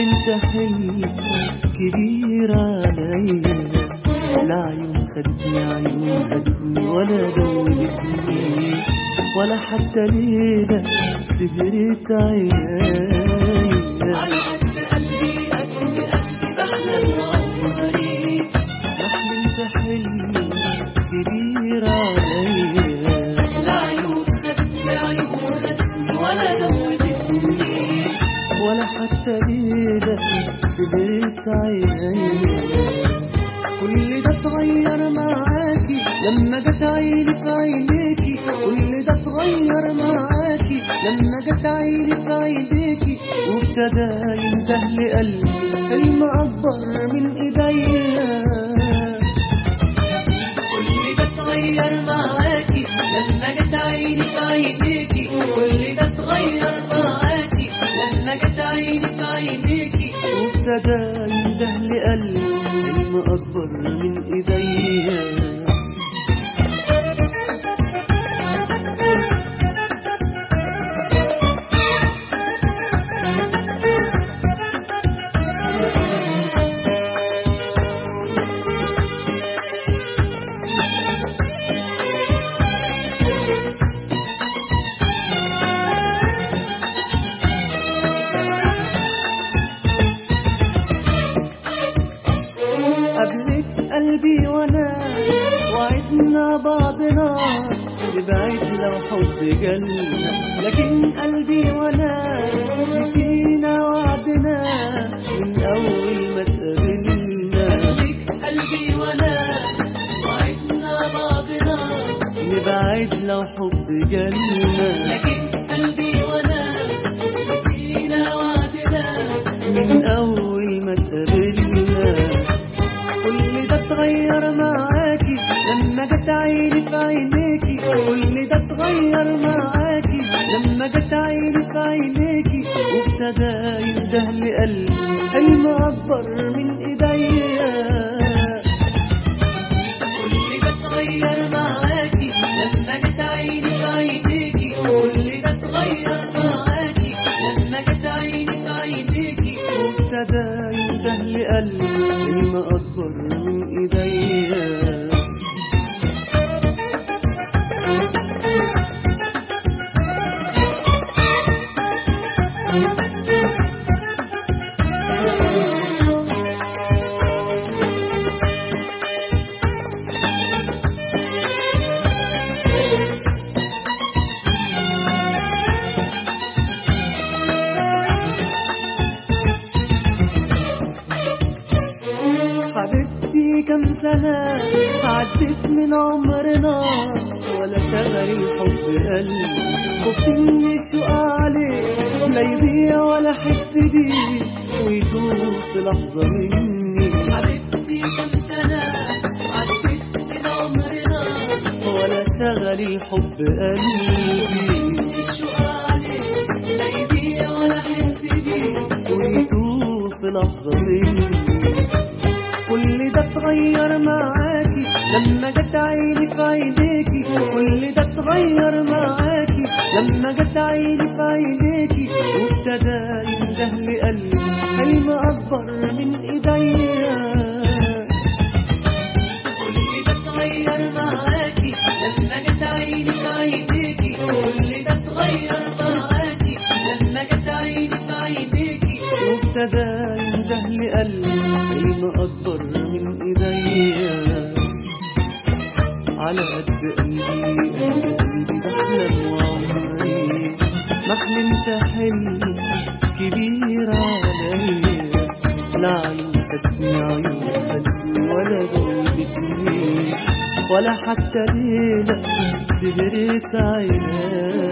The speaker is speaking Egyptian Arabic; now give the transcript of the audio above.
حلمت حلم كبير عليا لا عيون خدتني عيون خدتني ولا دوبتني ولا حتى ليلة سهرت عينيا على قد قلبي قد قلبي بحلم عمري حلمت حلم كبير عليا لا عيون خدتني عيون خدتني ولا دوبتني ولا حتى ليلة سهرت عينيا كل ده اتغير معاكي لما جت عيني في عينيكي كل ده اتغير معاكي لما جت عيني في عينيكي وابتدى ينده لقلبي حلم اكبر من ايديا كل ده اتغير معاكي لما جت عيني في عينيكي كل ده اتغير معاكي لما جت عيني في عينيكي وابتدى ينده لقلبي حلم اكبر من ايديا قبلك قلبي وانا وعدنا بعضنا نبعد لو حب جالنا لكن قلبي وانا نسينا وعدنا من اول ما اتقابلنا ليك قلبي وانا وعدنا بعضنا نبعد لو حب جالنا لكن قلبي وانا نسينا وعدنا من اول ما اتقابلنا كل ده اتغير معاكي لما جت عيني في عينيكي كل ده اتغير معاكي لما جت عيني في عينيكي وابتدى ينده لقلبي حلم اكبر من ايديا كل ده اتغير معاكي لما جت عيني في عينيكي كل ده اتغير معاكي لما جت عيني في عينيكي وابتدى ينده لقلبي حلم اكبر من ايديا حبيبتي كم سنة عدت من عمرنا ولا شغل الحب قلبي خفت ان الشوق عليه لا يضيع ولا احس بيه ويتوه في لحظة مني حبيبتي كم سنة عدت من عمرنا ولا شغل الحب قلبي الشوق عليك لا يضيع ولا احس بيه ويتوه في لحظة مني كل ده اتغير معاكي لما جت عيني في عينيكي كل ده اتغير معاكي لما جت عيني في عينيكي وابتدى ينده لقلبي حلم اكبر من ايديا كل ده اتغير معاكي لما جت عيني في عينيكي كل ده اتغير معاكي لما جت عيني في عينيكي وابتدى ينده لقلبي حلم اكبر من ايديا على قد قلبي قد قلبي بحلم وعمري ما حلمت حلم كبير عليا لا عيون خدتني عيون خدتني ولا دوبتني ولا حتى ليلة سهرت عينيا